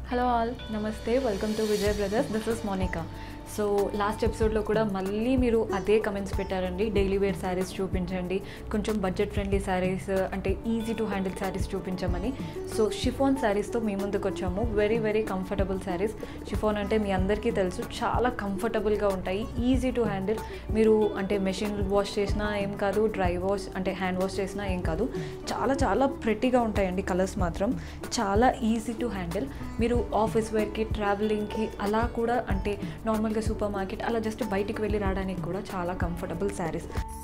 hello all నమస్తే welcome to Vijay brothers this is Monica so last ఎపిసోడ్లో కూడా మళ్ళీ మీరు అదే కమెంట్స్ పెట్టారండి డైలీ వేర్ శారీస్ చూపించండి కొంచెం బడ్జెట్ ఫ్రెండ్లీ శారీస్ అంటే ఈజీ టు హ్యాండిల్ శారీస్ చూపించమని సో షిఫాన్ శారీస్తో మీ ముందుకు వచ్చాము very very comfortable saris chiffon అంటే మీ అందరికీ తెలుసు చాలా కంఫర్టబుల్గా ఉంటాయి ఈజీ టు హ్యాండిల్ మీరు అంటే మెషిన్ వాష్ చేసినా ఏం కాదు డ్రై వాష్ అంటే హ్యాండ్ వాష్ చేసినా ఏం కాదు చాలా చాలా ప్రెట్టీగా ఉంటాయండి కలర్స్ మాత్రం చాలా ఈజీ టు హ్యాండిల్ మీరు ఆఫీస్ వేర్కి ట్రావెలింగ్కి అలా కూడా అంటే నార్మల్గా సూపర్ మార్కెట్ అలా జస్ట్ బయటికి వెళ్ళి రావడానికి కూడా చాలా comfortable saris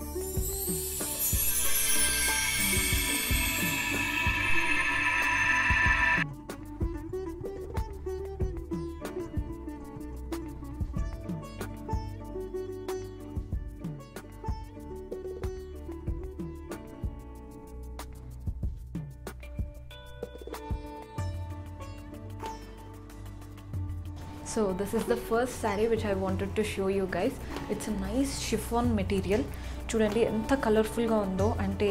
so this is the first sari which I wanted to show you guys it's a nice chiffon material చూడండి ఎంత కలర్ఫుల్గా ఉందో అంటే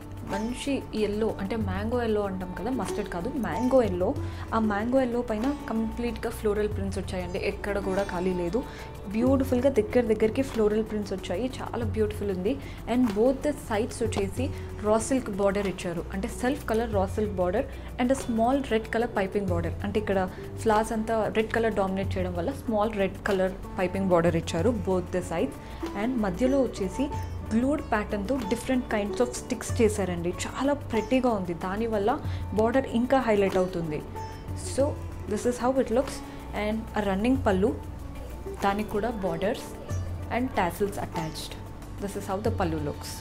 మంచి ఎల్లో అంటే మ్యాంగో ఎల్లో అంటాం కదా మస్టర్డ్ కాదు మ్యాంగో ఎల్లో ఆ మ్యాంగో ఎల్లో పైన కంప్లీట్గా ఫ్లోరల్ ప్రింట్స్ వచ్చాయండి ఎక్కడ కూడా ఖాళీ లేదు బ్యూటిఫుల్గా దగ్గర దగ్గరికి ఫ్లోరల్ ప్రింట్స్ వచ్చాయి చాలా బ్యూటిఫుల్ ఉంది అండ్ బోత్ ద సైడ్స్ వచ్చేసి రా సిల్క్ బార్డర్ ఇచ్చారు అంటే self colour raw silk border and small red colour piping border అంటే ఇక్కడ ఫ్లాస్ అంతా రెడ్ కలర్ డామినేట్ చేయడం వల్ల small red colour piping border ఇచ్చారు బోత్ ద సైడ్స్ అండ్ మధ్యలో వచ్చేసి గ్లూడ్ ప్యాటర్న్తో డిఫరెంట్ కైండ్స్ ఆఫ్ స్టిక్స్ చేశారండి చాలా ప్రెట్టీగా ఉంది దానివల్ల బార్డర్ ఇంకా హైలైట్ అవుతుంది so this is how it looks and running pallu దానికి కూడా borders and tassels attached this is how the పళ్ళు లుక్స్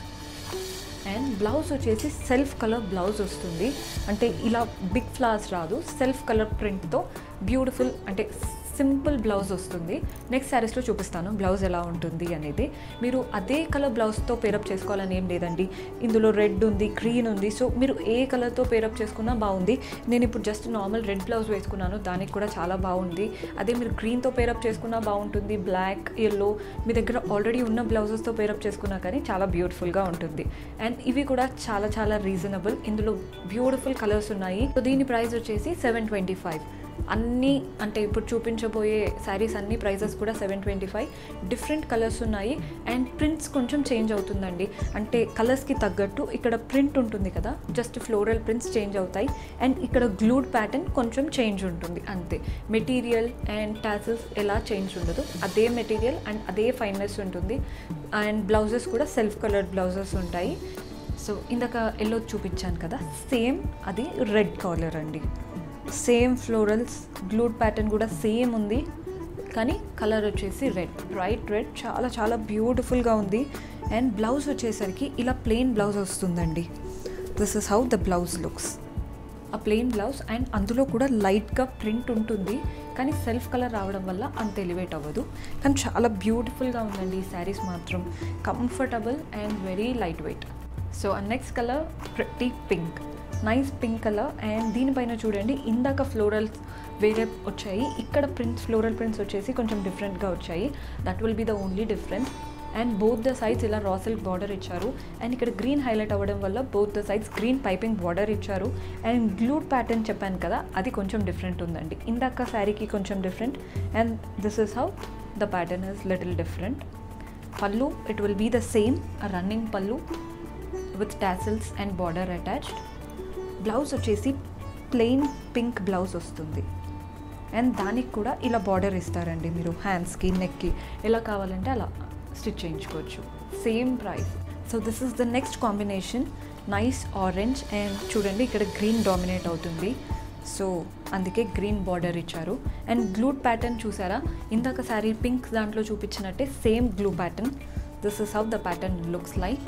అండ్ బ్లౌజ్ వచ్చేసి సెల్ఫ్ కలర్ బ్లౌజ్ వస్తుంది అంటే ఇలా బిగ్ ఫ్లవర్స్ రాదు సెల్ఫ్ కలర్ ప్రింట్తో బ్యూటిఫుల్ అంటే సింపుల్ బ్లౌజ్ వస్తుంది నెక్స్ట్ శారీస్లో చూపిస్తాను బ్లౌజ్ ఎలా ఉంటుంది అనేది మీరు అదే కలర్ బ్లౌజ్తో పేరప్ చేసుకోవాలని ఏం లేదండి ఇందులో రెడ్ ఉంది గ్రీన్ ఉంది సో మీరు ఏ కలర్తో పేరప్ చేసుకున్నా బాగుంది నేను ఇప్పుడు జస్ట్ నార్మల్ రెడ్ బ్లౌజ్ వేసుకున్నాను దానికి కూడా చాలా బాగుంది అదే మీరు గ్రీన్తో పేరప్ చేసుకున్నా బాగుంటుంది బ్లాక్ ఎల్లో మీ దగ్గర ఆల్రెడీ ఉన్న బ్లౌజెస్తో పేరప్ చేసుకున్నా కానీ చాలా బ్యూటిఫుల్గా ఉంటుంది అండ్ ఇవి కూడా చాలా చాలా రీజనబుల్ ఇందులో బ్యూటిఫుల్ కలర్స్ ఉన్నాయి సో దీని ప్రైస్ వచ్చేసి సెవెన్ ట్వంటీ ఫైవ్ అన్నీ అంటే ఇప్పుడు చూపించబోయే శారీస్ అన్ని ప్రైజెస్ కూడా seven twenty five different colours ఉన్నాయి అండ్ ప్రింట్స్ కొంచెం చేంజ్ అవుతుందండి అంటే కలర్స్కి తగ్గట్టు ఇక్కడ ప్రింట్ ఉంటుంది కదా జస్ట్ ఫ్లోరల్ ప్రింట్స్ చేంజ్ అవుతాయి అండ్ ఇక్కడ గ్లూడ్ ప్యాటర్న్ కొంచెం చేంజ్ ఉంటుంది అంతే మెటీరియల్ అండ్ టాసిల్స్ ఎలా చేంజ్ ఉండదు అదే మెటీరియల్ అండ్ అదే ఫైన్నెస్ ఉంటుంది అండ్ బ్లౌజెస్ కూడా సెల్ఫ్ కలర్ బ్లౌజెస్ ఉంటాయి సో ఇందాక ఎల్లో చూపించాను కదా సేమ్ అది రెడ్ కలర్ అండి సేమ్ ఫ్లోరల్స్ గ్లూడ్ ప్యాటర్న్ కూడా సేమ్ ఉంది కానీ కలర్ వచ్చేసి రెడ్ బ్రైట్ రెడ్ చాలా చాలా బ్యూటిఫుల్గా ఉంది అండ్ బ్లౌజ్ వచ్చేసరికి ఇలా ప్లెయిన్ బ్లౌజ్ వస్తుందండి this is how the blouse looks ఆ ప్లెయిన్ బ్లౌజ్ అండ్ అందులో కూడా లైట్గా ప్రింట్ ఉంటుంది కానీ సెల్ఫ్ కలర్ రావడం వల్ల అంత ఎలివేట్ అవ్వదు కానీ చాలా బ్యూటిఫుల్గా ఉందండి ఈ శారీస్ మాత్రం comfortable and very light weight so next colour ప్రతి pink nice pink colour and దీనిపైన చూడండి ఇందాక ఫ్లోరల్స్ వేరే వచ్చాయి ఇక్కడ ప్రింట్స్ ఫ్లోరల్ ప్రింట్స్ వచ్చేసి కొంచెం డిఫరెంట్గా వచ్చాయి that will be the only difference and both the sides ఇలా రాసిల్క్ బార్డర్ ఇచ్చారు అండ్ ఇక్కడ గ్రీన్ హైలైట్ అవ్వడం వల్ల both the sides green piping border ఇచ్చారు అండ్ గ్లూడ్ ప్యాటర్న్ చెప్పాను కదా అది కొంచెం డిఫరెంట్ ఉందండి ఇందాక శారీకి కొంచెం different and this is how the pattern is little different pallu it will be the same running pallu with tassels and border attached blouse వచ్చేసి ప్లెయిన్ పింక్ బ్లౌజ్ వస్తుంది అండ్ దానికి కూడా ఇలా బార్డర్ ఇస్తారండి మీరు హ్యాండ్స్కి నెక్కి ఎలా కావాలంటే అలా స్టిచ్ చేయించుకోవచ్చు same price so this is the next combination nice orange and చూడండి ఇక్కడ గ్రీన్ డామినేట్ అవుతుంది సో అందుకే గ్రీన్ బార్డర్ ఇచ్చారు అండ్ గ్లూడ్ ప్యాటర్న్ చూసారా ఇందాక శారీ పింక్ దాంట్లో చూపించినట్టే same glue pattern this is how the pattern looks like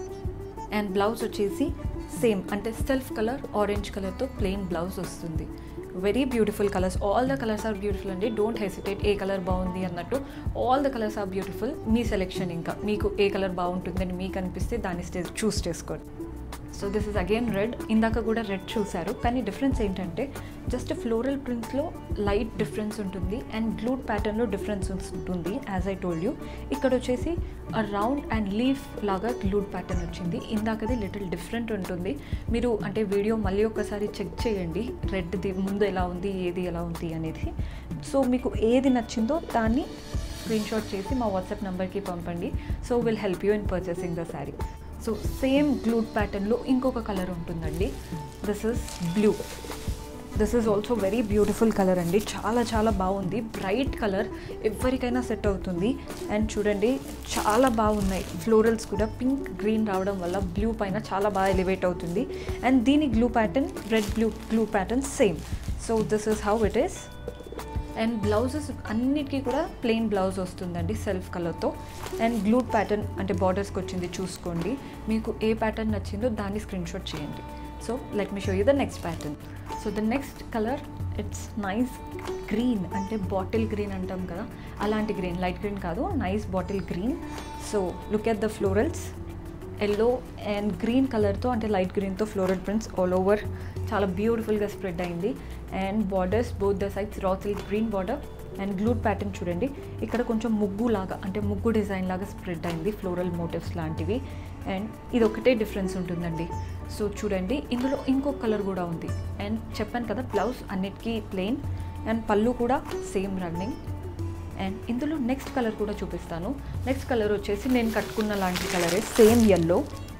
and blouse వచ్చేసి సేమ్ అంటే సెల్ఫ్ కలర్ ఆరెంజ్ కలర్తో ప్లెయిన్ బ్లౌజ్ వస్తుంది very beautiful colours all the colours are beautiful అండి డోంట్ హెసిటేట్ ఏ కలర్ బాగుంది అన్నట్టు all the colours are beautiful మీ selection ఇంకా మీకు ఏ కలర్ బాగుంటుందని మీకు అనిపిస్తే దాన్ని చూస్ చేసుకోండి so so this is again red ఇందాక కూడా రెడ్ చూశారు కానీ డిఫరెన్స్ ఏంటంటే జస్ట్ ఫ్లోరల్ ప్రింట్స్లో లైట్ డిఫరెన్స్ ఉంటుంది అండ్ గ్లూట్ ప్యాటర్న్లో డిఫరెన్స్ ఉంటుంది యాజ్ ఐ టోల్డ్ యూ ఇక్కడ వచ్చేసి రౌండ్ అండ్ లీఫ్ లాగా గ్లూట్ ప్యాటర్న్ వచ్చింది ఇందాకది లిటిల్ డిఫరెంట్ ఉంటుంది మీరు అంటే వీడియో మళ్ళీ ఒకసారి చెక్ చేయండి రెడ్ది ముందు ఎలా ఉంది ఏది ఎలా ఉంది అనేది సో మీకు ఏది నచ్చిందో దాన్ని స్క్రీన్ షాట్ చేసి మా వాట్సాప్ నెంబర్కి పంపండి so will help you in purchasing the sari so same glued ప్యాటర్న్లో ఇంకొక కలర్ ఉంటుందండి this is blue this is also very beautiful colour అండి చాలా చాలా బాగుంది బ్రైట్ కలర్ ఎవరికైనా సెట్ అవుతుంది అండ్ చూడండి చాలా బాగున్నాయి ఫ్లోరల్స్ కూడా పింక్ గ్రీన్ రావడం వల్ల బ్లూ పైన చాలా బాగా ఎలివేట్ అవుతుంది అండ్ దీని glue pattern red blue glue pattern same so this is how it is and blouses అన్నిటికీ కూడా ప్లెయిన్ బ్లౌజ్ వస్తుందండి సెల్ఫ్ కలర్తో అండ్ గ్లూట్ ప్యాటర్న్ అంటే బార్డర్స్కి వచ్చింది చూసుకోండి మీకు ఏ ప్యాటర్న్ నచ్చిందో దాన్ని స్క్రీన్ షాట్ చేయండి so let me show you the next pattern so the next colour it's nice green అంటే బాటిల్ గ్రీన్ అంటాం కదా అలాంటి గ్రీన్ లైట్ గ్రీన్ కాదు nice bottle green so look at the florals yellow and green కలర్తో అంటే light గ్రీన్తో floral prints all over చాలా బ్యూటిఫుల్గా స్ప్రెడ్ అయింది and borders both the sides raw silk green border and గ్లూట్ pattern చూడండి ఇక్కడ కొంచెం ముగ్గు లాగా అంటే ముగ్గు డిజైన్ లాగా స్ప్రెడ్ అయింది ఫ్లోరల్ మోటివ్స్ లాంటివి అండ్ ఇది ఒకటే డిఫరెన్స్ ఉంటుందండి సో చూడండి ఇందులో ఇంకొక కలర్ కూడా ఉంది అండ్ చెప్పాను కదా బ్లౌజ్ అన్నిటికీ ప్లెయిన్ అండ్ పళ్ళు కూడా సేమ్ రన్నింగ్ అండ్ ఇందులో నెక్స్ట్ కలర్ కూడా చూపిస్తాను నెక్స్ట్ కలర్ వచ్చేసి నేను కట్టుకున్న లాంటి కలరే same yellow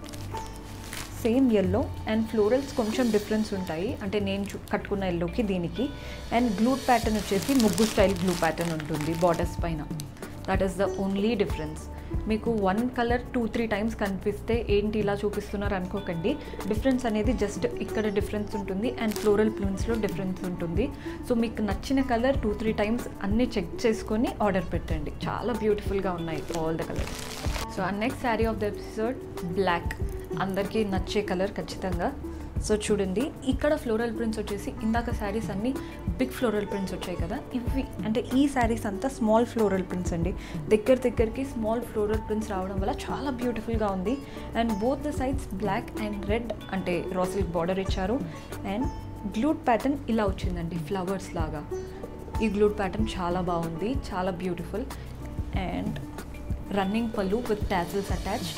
same yellow and florals కొంచెం డిఫరెన్స్ ఉంటాయి అంటే నేను చూ కట్టుకున్న ఎల్లోకి దీనికి అండ్ గ్లూట్ ప్యాటర్న్ వచ్చేసి ముగ్గు స్టైల్ గ్లూ ప్యాటర్న్ ఉంటుంది బార్డర్స్ పైన that is the only difference మీకు one colour two three times కనిపిస్తే ఏంటి ఇలా చూపిస్తున్నారు అనుకోకండి డిఫరెన్స్ అనేది జస్ట్ ఇక్కడ డిఫరెన్స్ ఉంటుంది అండ్ ఫ్లోరల్ ప్లూన్స్లో డిఫరెన్స్ ఉంటుంది సో మీకు నచ్చిన కలర్ టూ త్రీ టైమ్స్ అన్నీ చెక్ చేసుకొని ఆర్డర్ పెట్టండి చాలా బ్యూటిఫుల్గా ఉన్నాయి ఆల్ ద కలర్స్ సో ఆ next sari of the episode black అందరికీ నచ్చే కలర్ ఖచ్చితంగా సో చూడండి ఇక్కడ ఫ్లోరల్ ప్రింట్స్ వచ్చేసి ఇందాక శారీస్ అన్నీ బిగ్ ఫ్లోరల్ ప్రింట్స్ వచ్చాయి కదా ఇవి అంటే ఈ శారీస్ అంతా స్మాల్ ఫ్లోరల్ ప్రింట్స్ అండి దగ్గర దగ్గరికి స్మాల్ ఫ్లోరల్ ప్రింట్స్ రావడం వల్ల చాలా బ్యూటిఫుల్గా ఉంది and both the sides black and red అంటే రాసిల్ బార్డర్ ఇచ్చారు అండ్ గ్లూట్ ప్యాటర్న్ ఇలా వచ్చిందండి ఫ్లవర్స్ లాగా ఈ గ్లూట్ ప్యాటర్న్ చాలా బాగుంది చాలా beautiful and running pallu with tassels attached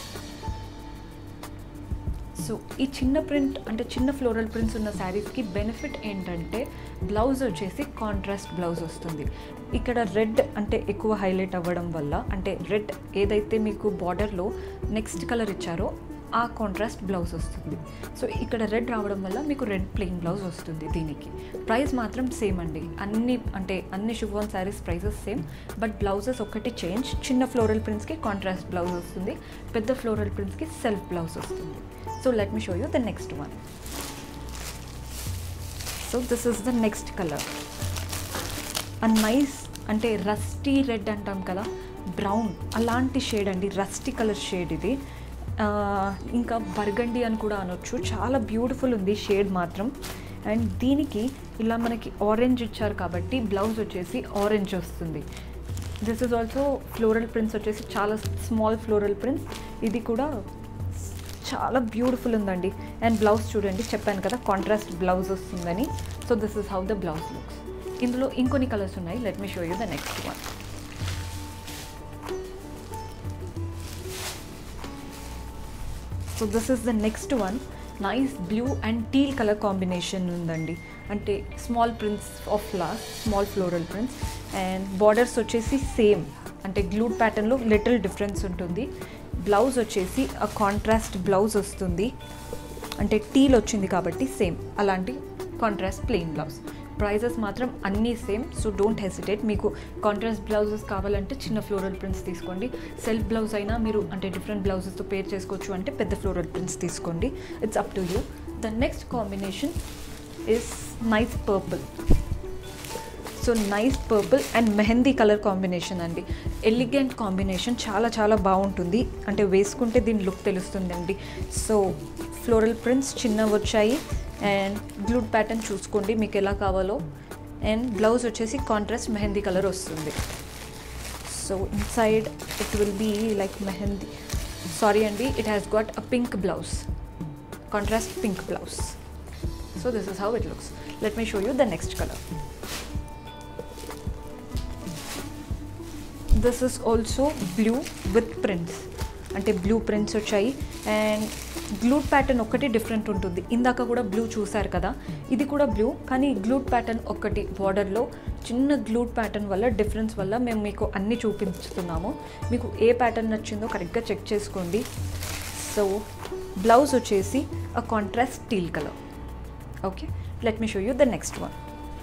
so ఈ చిన్న ప్రింట్ అంటే చిన్న ఫ్లోరల్ ప్రింట్స్ ఉన్న శారీస్కి బెనిఫిట్ ఏంటంటే బ్లౌజ్ వచ్చేసి కాంట్రాస్ట్ బ్లౌజ్ వస్తుంది ఇక్కడ రెడ్ అంటే ఎక్కువ హైలైట్ అవ్వడం వల్ల అంటే రెడ్ ఏదైతే మీకు బార్డర్లో నెక్స్ట్ కలర్ ఇచ్చారో ఆ కాంట్రాస్ట్ బ్లౌజ్ వస్తుంది సో ఇక్కడ రెడ్ రావడం వల్ల మీకు రెడ్ ప్లెయిన్ బ్లౌజ్ వస్తుంది దీనికి ప్రైస్ మాత్రం సేమ్ అండి అన్ని అంటే అన్ని chiffon saris prices same but blouses ఒకటి చేంజ్ చిన్న ఫ్లోరల్ ప్రింట్స్కి కాంట్రాస్ట్ బ్లౌజ్ వస్తుంది పెద్ద ఫ్లోరల్ ప్రింట్స్కి సెల్ఫ్ బ్లౌజ్ వస్తుంది so let me show you the next one so this is the next colour a nice అంటే రస్టీ రెడ్ అంటాం కదా బ్రౌన్ అలాంటి షేడ్ అండి రస్టీ కలర్ షేడ్ ఇది ఆ, ఇంకా బర్గండి అని కూడా అనొచ్చు చాలా బ్యూటిఫుల్ ఉంది షేడ్ మాత్రం అండ్ దీనికి ఇలా మనకి ఆరెంజ్ ఇచ్చారు కాబట్టి బ్లౌజ్ వచ్చేసి ఆరెంజ్ వస్తుంది this is also floral prints వచ్చేసి చాలా స్మాల్ ఫ్లోరల్ ప్రింట్స్ ఇది కూడా చాలా బ్యూటిఫుల్ ఉందండి అండ్ బ్లౌజ్ చూడండి చెప్పాను కదా కాంట్రాస్ట్ బ్లౌజ్ వస్తుందని so this is how the blouse looks ఇందులో ఇంకొన్ని కలర్స్ ఉన్నాయి let me show you the next one so this is the next one nice blue and teal colour combination ఉందండి అంటే small prints of last small floral prints and borders వచ్చేసి same అంటే glued ప్యాటర్న్లో little difference ఉంటుంది blouse వచ్చేసి ఆ contrast blouse వస్తుంది అంటే టీల్ వచ్చింది కాబట్టి సేమ్ అలాంటి కాంట్రాస్ట్ ప్లెయిన్ బ్లౌజ్ ప్రైజెస్ మాత్రం అన్నీ సేమ్ సో డోంట్ హెసిటేట్ మీకు కాంట్రాస్ట్ బ్లౌజెస్ కావాలంటే చిన్న ఫ్లోరల్ ప్రింట్స్ తీసుకోండి సెల్ఫ్ బ్లౌజ్ అయినా మీరు అంటే డిఫరెంట్ బ్లౌజెస్తో పేర్ చేసుకోవచ్చు అంటే పెద్ద ఫ్లోరల్ ప్రింట్స్ తీసుకోండి it's up to you the next combination is nice purple so nice purple and mehndi colour combination అండి ఎలిగెంట్ కాంబినేషన్ చాలా చాలా బాగుంటుంది అంటే వేసుకుంటే దీని లుక్ తెలుస్తుందండి సో ఫ్లోరల్ ప్రింట్స్ చిన్నవి వచ్చాయి అండ్ గ్లూడ్ ప్యాటర్న్ చూసుకోండి మీకు ఎలా కావాలో అండ్ బ్లౌజ్ వచ్చేసి కాంట్రాస్ట్ మెహందీ కలర్ వస్తుంది so inside it will be like mehndi sari అండి it has got a pink blouse contrast pink blouse so this is how it looks let me show you the next colour this is also blue with prints అంటే blue prints వచ్చాయి and గ్లూట్ pattern ఒక్కటి different ఉంటుంది ఇందాక కూడా blue చూసారు కదా ఇది కూడా బ్లూ కానీ గ్లూట్ ప్యాటర్న్ ఒక్కటి బార్డర్లో చిన్న గ్లూట్ ప్యాటర్న్ వల్ల డిఫరెన్స్ వల్ల మేము మీకు అన్ని చూపించుతున్నాము మీకు ఏ ప్యాటర్న్ నచ్చిందో కరెక్ట్గా చెక్ చేసుకోండి సో బ్లౌజ్ వచ్చేసి a contrast steel colour okay let me show you the next one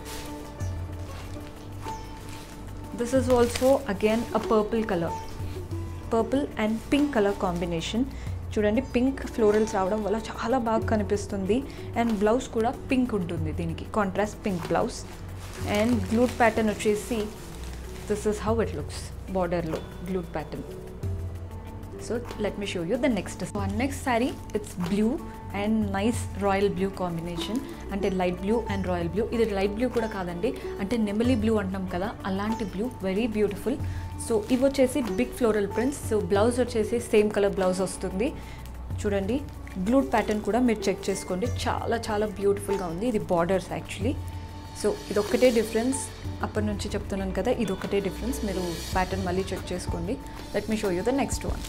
this is also again a purple colour purple and pink colour combination చూడండి పింక్ ఫ్లోరల్స్ రావడం వల్ల చాలా బాగా కనిపిస్తుంది అండ్ బ్లౌజ్ కూడా pink ఉంటుంది దీనికి contrast pink blouse and గ్లూట్ pattern వచ్చేసి this is how it looks బార్డర్లో glute pattern so let me show you the next one next sari it's blue and nice royal blue combination అంటే light blue and royal blue ఇది light blue కూడా కాదండి అంటే నెమలి blue అంటున్నాం కదా అలాంటి బ్లూ వెరీ బ్యూటిఫుల్ సో ఇవి వచ్చేసి big floral prints so blouse వచ్చేసి సేమ్ కలర్ బ్లౌజ్ వస్తుంది చూడండి గ్లూట్ ప్యాటర్న్ కూడా మీరు చెక్ చేసుకోండి చాలా చాలా బ్యూటిఫుల్గా ఉంది ఇది బార్డర్స్ యాక్చువల్లీ సో ఇది ఒక్కటే డిఫరెన్స్ అప్పటి నుంచి చెప్తున్నాను కదా ఇది ఒకటే డిఫరెన్స్ మీరు ప్యాటర్న్ మళ్ళీ చెక్ చేసుకోండి let me show you the next one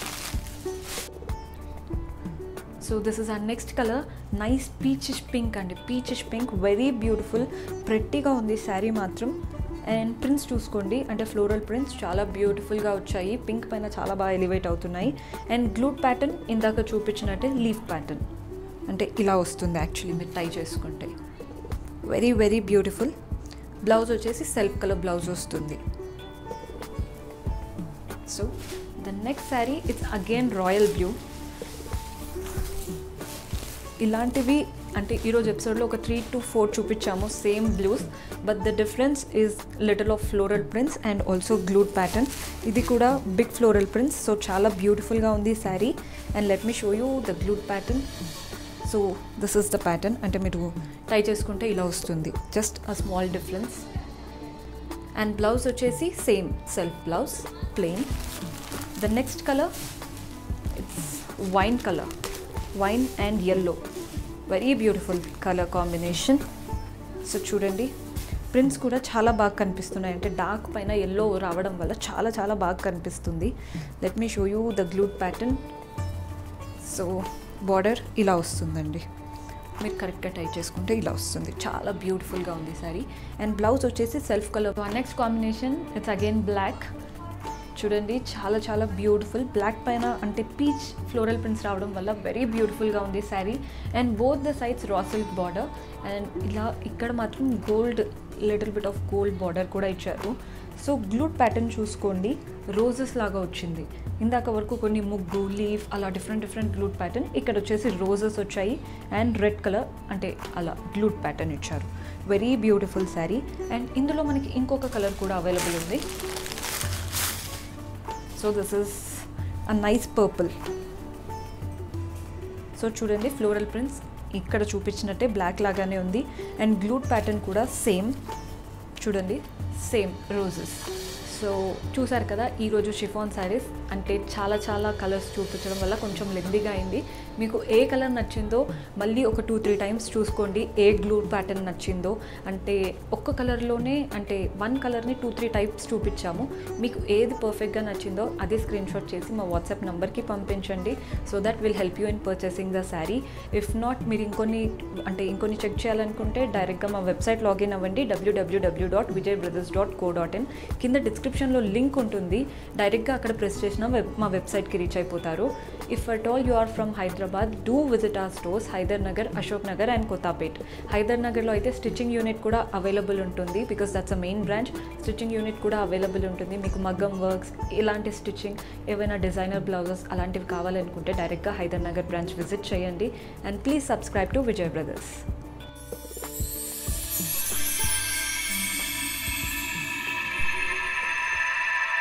so this is our next colour nice peachish pink అండి పీచిష్ పింక్ వెరీ బ్యూటిఫుల్ ప్రెట్టీగా ఉంది శారీ మాత్రం అండ్ ప్రింట్స్ చూసుకోండి అంటే ఫ్లోరల్ ప్రింట్స్ చాలా బ్యూటిఫుల్గా వచ్చాయి పింక్ పైన చాలా బాగా ఎలివేట్ అవుతున్నాయి అండ్ గ్లూట్ ప్యాటర్న్ ఇందాక చూపించినట్టే లీఫ్ ప్యాటర్న్ అంటే ఇలా వస్తుంది యాక్చువల్లీ మీరు టై చేసుకుంటే వెరీ వెరీ బ్యూటిఫుల్ బ్లౌజ్ వచ్చేసి సెల్ఫ్ కలర్ బ్లౌజ్ వస్తుంది so the next sari it's again royal blue ఇలాంటివి అంటే ఈరోజు ఎపిసోడ్లో ఒక త్రీ టు ఫోర్ చూపించాము same blues but the difference is little of floral prints and also glute pattern ఇది కూడా బిగ్ ఫ్లోరల్ ప్రింట్స్ సో చాలా బ్యూటిఫుల్గా ఉంది sari and let me show you the glute pattern so this is the pattern అంటే మీరు tie చేసుకుంటే ఇలా వస్తుంది just a small difference and blouse వచ్చేసి same self blouse plain the next colour it's wine colour wine and yellow very beautiful colour combination so చూడండి prints కూడా చాలా బాగా కనిపిస్తున్నాయి అంటే డార్క్ పైన ఎల్లో రావడం వల్ల చాలా చాలా బాగా కనిపిస్తుంది let me show you the glute pattern so border ఇలా వస్తుందండి మీరు కరెక్ట్గా టై చేసుకుంటే ఇలా వస్తుంది చాలా బ్యూటిఫుల్గా ఉంది సారీ అండ్ బ్లౌజ్ వచ్చేసి self colour next combination it's again black చూడండి చాలా చాలా బ్యూటిఫుల్ బ్లాక్ పైన అంటే పీచ్ ఫ్లోరల్ ప్రింట్స్ రావడం వల్ల వెరీ బ్యూటిఫుల్గా ఉంది sari and both the sides raw silk border and ఇలా ఇక్కడ మాత్రం gold little bit of gold border కూడా ఇచ్చారు సో గ్లూట్ ప్యాటర్న్ చూసుకోండి రోజెస్ లాగా వచ్చింది ఇందాక వరకు కొన్ని ముగ్గు లీఫ్ అలా డిఫరెంట్ డిఫరెంట్ గ్లూట్ ప్యాటర్న్ ఇక్కడ వచ్చేసి రోజెస్ వచ్చాయి అండ్ రెడ్ కలర్ అంటే అలా గ్లూట్ ప్యాటర్న్ ఇచ్చారు వెరీ బ్యూటిఫుల్ శారీ అండ్ ఇందులో మనకి ఇంకొక కలర్ కూడా అవైలబుల్ ఉంది so this is a nice purple so చూడండి ఫ్లోరల్ ప్రింట్స్ ఇక్కడ చూపించినట్టే బ్లాక్ లాగానే ఉంది అండ్ గ్లూట్ ప్యాటర్న్ కూడా సేమ్ చూడండి సేమ్ రోజెస్ సో చూసారు కదా ఈరోజు షిఫాన్ శారీస్ అంటే చాలా చాలా కలర్స్ చూపించడం వల్ల కొంచెం లెందీగా అయింది మీకు ఏ కలర్ నచ్చిందో మళ్ళీ ఒక టూ త్రీ టైమ్స్ చూసుకోండి ఏ గ్లూ ప్యాటర్న్ నచ్చిందో అంటే ఒక్క కలర్లోనే అంటే వన్ కలర్ని టూ త్రీ టైప్స్ చూపించాము మీకు ఏది పర్ఫెక్ట్గా నచ్చిందో అదే స్క్రీన్ షాట్ చేసి మా వాట్సాప్ నెంబర్కి పంపించండి so that will help you in purchasing the sari if not మీరు ఇంకొన్ని అంటే ఇంకొన్ని చెక్ చేయాలనుకుంటే డైరెక్ట్గా మా వెబ్సైట్ లాగిన్ అవ్వండి W W W dot Vijay brothers dot co dot in కింద డిస్క్రిప్షన్లో లింక్ ఉంటుంది డైరెక్ట్గా అక్కడ ప్రెస్ చేసిన వెబ్ మా వెబ్సైట్కి రీచ్ అయిపోతారు if at all you are from Hyderabad do visit our stores Hyder Nagar Ashok Nagar and Kothapet Hyder నగర్లో అయితే స్టిచ్చింగ్ యూనిట్ కూడా అవైలబుల్ ఉంటుంది because that's a main branch stitching unit కూడా అవైలబుల్ ఉంటుంది మీకు మగ్గం వర్క్స్ ఇలాంటి స్టిచ్చింగ్ ఏవైనా డిజైనర్ బ్లౌజెస్ అలాంటివి కావాలనుకుంటే డైరెక్ట్గా హైదర్ నగర్ బ్రాంచ్ విజిట్ చేయండి and please subscribe to Vijay brothers